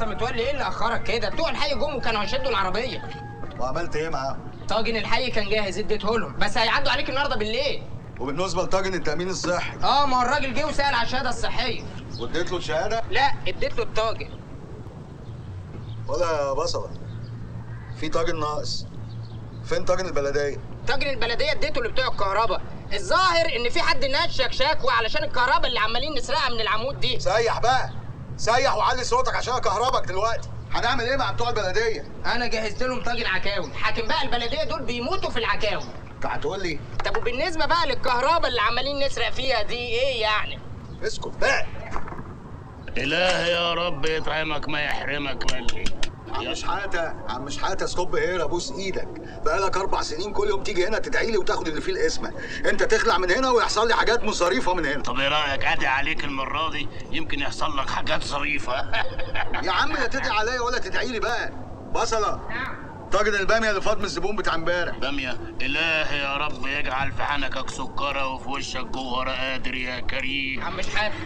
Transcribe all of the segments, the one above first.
يا متولي ايه اللي اخرك كده بتوع الحي جم وكانوا هيشدوا العربيه وعملت ايه معاهم طاجن الحي كان جاهز اديته لهم بس هيعدوا عليك النهارده بالليل وبالنسبه لطاجن التامين الصحي اه ما هو الراجل جه وسال على الشهاده الصحيه واديت له الشهاده لا اديت له الطاجن ولا يا بصله في طاجن ناقص فين طاجن البلديه طاجن البلديه اديته لبتوع الكهرباء الظاهر ان في حد نشك شكوى علشان الكهرباء اللي عمالين نسرقها من العمود دي سيح بقى سيح وعلي صوتك عشان اكهربك دلوقتي هنعمل ايه مع بتوع البلديه انا جهزت لهم طاجن عكاوي حاكم بقى البلديه دول بيموتوا في العكاوي انت هتقول لي طب وبالنسبه بقى للكهرباء اللي عمالين نسرق فيها دي ايه يعني اسكت بقى إله يا رب يطعمك ما يحرمك ملي عم شحاته عم شحاته ستوب هير ابوس ايدك بقالك اربع سنين كل يوم تيجي هنا تدعي لي وتاخد اللي فيه القسمه انت تخلع من هنا ويحصل لي حاجات مصاريفه من هنا طب ايه رايك ادعي عليك المره دي يمكن يحصل لك حاجات ظريفه يا عم لا تدعي عليا ولا تدعي لي بقى بصله طاجن الباميه اللي فاض من الزبون بتاع امبارح باميه اله يا رب يجعل في حنكك سكره وفي وشك جوهره قادر يا كريم عم مش حاجه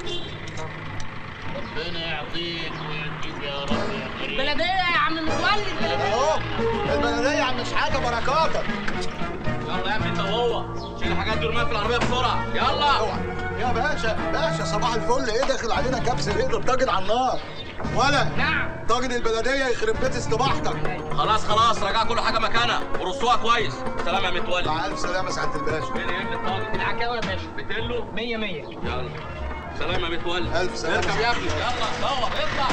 ربنا يعطيك ويديك يا رب يا كريم البلديه يا عم متولي البلديه اهو البلديه يا عم شحاته بركاتك يلا يا ابني انت وهو شيل الحاجات دي ورميها في العربيه بسرعه يلا اوعى. يا باشا باشا صباح الفل ايه داخل علينا كبس ايه ده الطاجن على النار ولا نعم طاجن البلديه يخرب بيت استباحتك خلاص خلاص رجع كل حاجه مكانها ورصوها كويس سلام يا متولي مع الف سلامه سعاده الباشا فين يا ابني الطاجن العكاوي يا باشا بتقله 100 100 يلا سلام يا متولي ألف سلامة. اركب يا ابني يلا دور اطلع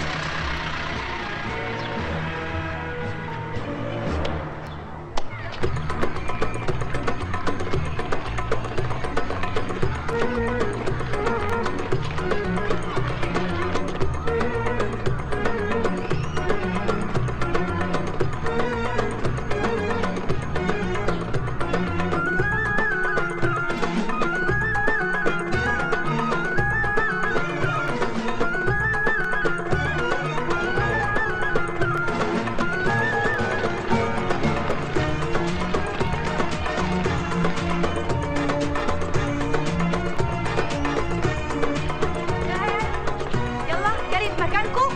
يلا جري في مكانكم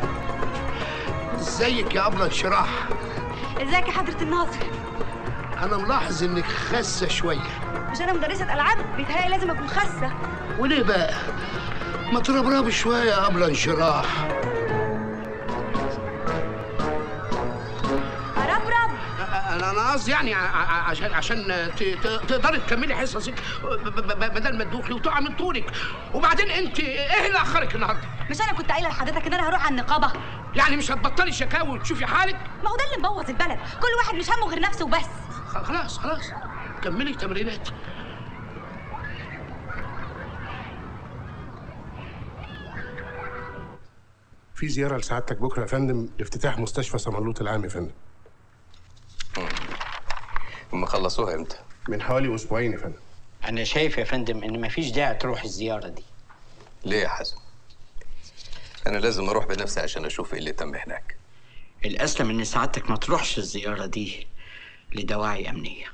ازيك يا ابله انشراح ازيك يا حضرة الناظر انا ملاحظ انك خاسه شويه مش انا مدرسة العاب بيتهيألي لازم اكون خاسة وليه بقى ما تربربي شويه يا ابله انشراح ربرب انا انا قصدي يعني ع- ع- عشان عشان ت- ت- تقدري تكملي حصصك ب- ب- ب- بدل ما تدوخي وتقع من طولك وبعدين انت ايه اللي اخرك النهارده مش انا كنت قايله لحضرتك ان انا هروح على النقابه يعني مش هتبطلي شكاوي وتشوفي حالك ما هو ده اللي مبوظ البلد كل واحد مش همه غير نفسه وبس خ- خلاص خلاص كملي تمرينات في زيارة لسعادتك بكرة يا فندم لافتتاح مستشفى صمالوت العام يا فندم هم خلصوها امتى؟ من حوالي أسبوعين يا فندم انا شايف يا فندم ان مفيش داعي تروح الزياره دي ليه يا حسن؟ أنا لازم أروح بنفسي عشان أشوف إيه اللي تم هناك. الاسلم ان سعادتك ما تروحش الزياره دي لدواعي امنيه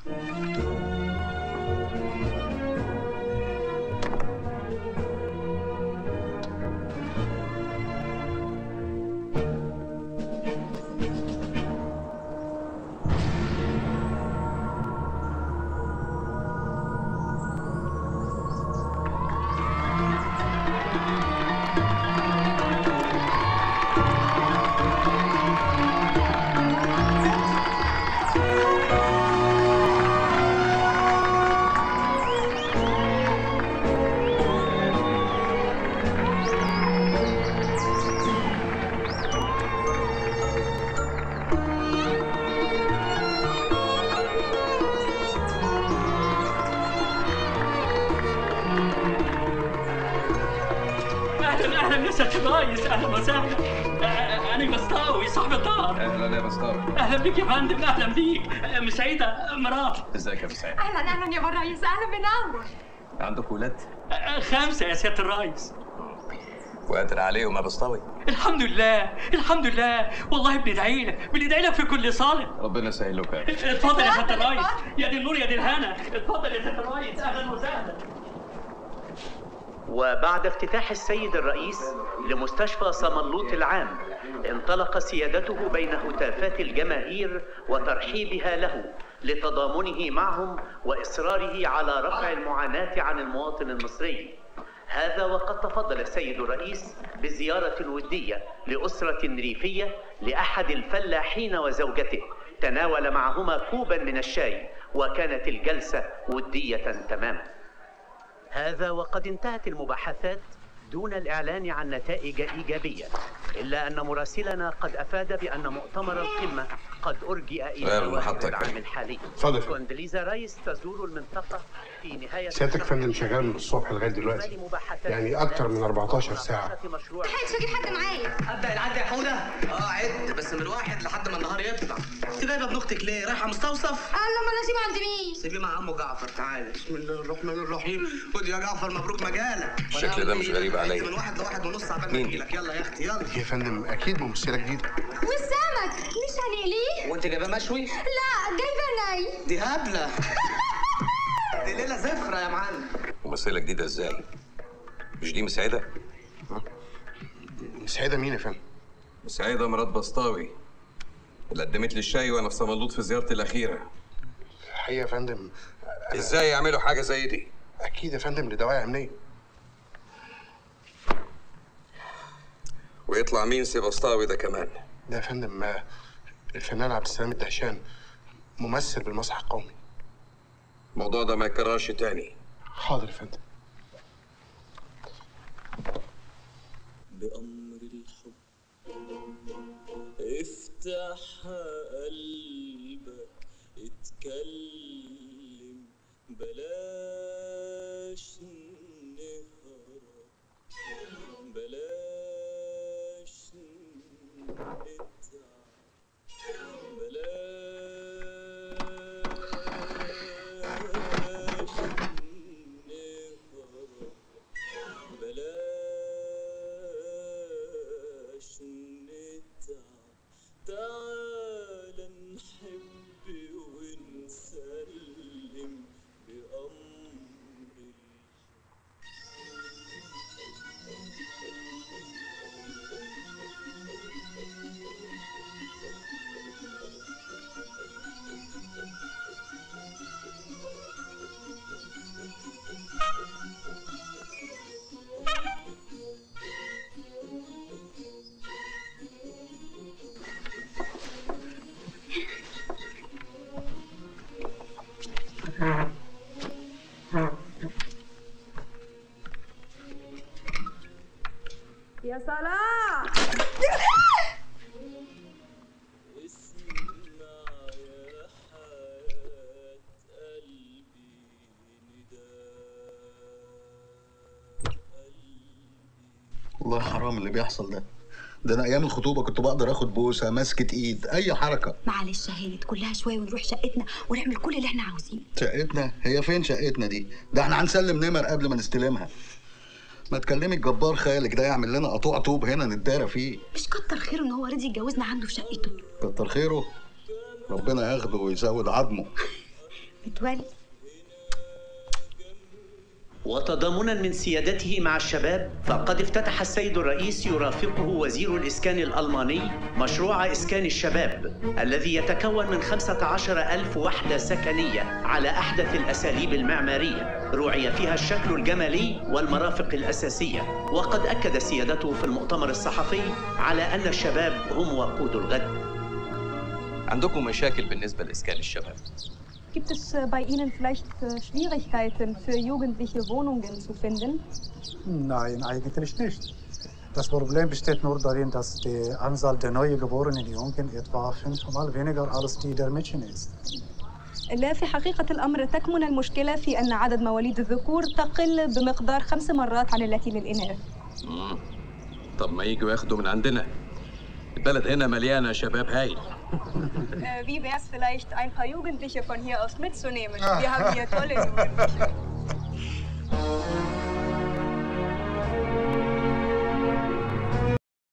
اهلا اهلا يا سياده الريس اهلا وسهلا آه، انا بسطاوي صاحب الدار أهلا يا بسطاوي. اهلا بيك يا فندم اهلا بيك آه، مسعيده مراتي إزيك يا مساعد؟ اهلا اهلا يا ريس اهلا بنور عندك ولاد؟ آه، خمسه يا سياده الريس وقادر عليهم يا بسطاوي؟ الحمد لله الحمد لله والله بندعي لك بندعي لك في كل صالح ربنا يسهل لك اتفضل يا سياده الريس يا دي النور يا دي الهنا اتفضل يا سياده الريس اهلا وسهلا وبعد افتتاح السيد الرئيس لمستشفى صملوط العام انطلق سيادته بين هتافات الجماهير وترحيبها له لتضامنه معهم واصراره على رفع المعاناه عن المواطن المصري هذا وقد تفضل السيد الرئيس بزياره وديه لاسره ريفيه لاحد الفلاحين وزوجته تناول معهما كوبا من الشاي وكانت الجلسه وديه تماما هذا وقد انتهت المباحثات دون الإعلان عن نتائج إيجابية إلا أن مراسلنا قد أفاد بأن مؤتمر القمة قد أرجئ إلى غير أواخر محطك. العام الحالي اتفضل. كوندليزا رايس تزور المنطقة في نهاية سيادتك فندم شغال من الصبح لغايه دلوقتي يعني اكتر من 14 ساعه مشروع مش هجيب حد معايا ابدا العد يا حوده اه عد بس من واحد لحد ما النهار يطلع انت جايبه ابن اختك ليه رايحه مستوصف الله ما لازم عند مين سيبيه مع عمو جعفر تعالى بسم الله الرحمن الرحيم خد يا جعفر مبروك مجالك الشكل ده مش غريب عليا. من واحد لواحد ونص عبال ما مين دي؟ اجيلك يلا يا اختي يلا يا فندم اكيد ممثله جديده والسمك مش هنقليه وانت جايبه مشوي لا جايبه ني دي هبله دي ليله زفره يا معلم ممثله جديده ازاي مش دي مسعده مسعده مين يا فندم مسعده مرات بسطاوي اللي قدمت لي الشاي وانا في صملوط في زيارتي الاخيره الحقيقه يا فندم ازاي يعملوا حاجه زي دي اكيد يا فندم لدواعي امنيه ويطلع مين سي بسطاوي ده كمان ده يا فندم آه، الفنان عبد السلام الدهشان ممثل بالمسرح القومي الموضوع ده ما يتكررش تاني حاضر يا فندم بأمر الحب افتح قلبك اتكلم بلاش نهرب بلاش نتعب بلاش نهرب بلاش نتعب تعال نحب ونسلم بأمر يا صلاح والله حرام اللي بيحصل ده ده انا ايام الخطوبه كنت بقدر اخد بوسه مسكه ايد اي حركه معلش هانت كلها شويه ونروح شقتنا ونعمل كل اللي احنا عاوزينه شقتنا هي فين شقتنا دي ده احنا هنسلم نمر قبل ما نستلمها ما تكلمي الجبار خالك ده يعمل لنا قطوع طوب هنا نتدارى فيه مش كتر خيره ان هو رضي يتجوزنا عنده في شقته كتر خيره ربنا ياخده ويزود عظمه متولي وتضامنا من سيادته مع الشباب فقد افتتح السيد الرئيس يرافقه وزير الإسكان الألماني مشروع إسكان الشباب الذي يتكون من 15 ألف وحدة سكنية على أحدث الأساليب المعمارية رعي فيها الشكل الجمالي والمرافق الأساسية وقد أكد سيادته في المؤتمر الصحفي على أن الشباب هم وقود الغد عندكم مشاكل بالنسبه لاسكان الشباب Gibt es äh, bei Ihnen vielleicht äh, Schwierigkeiten für Jugendliche Wohnungen zu finden? Nein, eigentlich nicht. Das Problem besteht nur darin, dass die Anzahl der neugeborenen Jungen etwa fünfmal weniger als die der Mädchen ist. لا في حقيقة الأمر تكمن المشكلة في أن عدد مواليد الذكور تقل بمقدار خمس مرات عن التي للإناث مم. طب ما يجوا ياخدوا من عندنا البلد هنا مليانه شباب هايل Äh, wie wäre es vielleicht, ein paar Jugendliche von hier aus mitzunehmen? Wir haben hier tolle Jugendliche.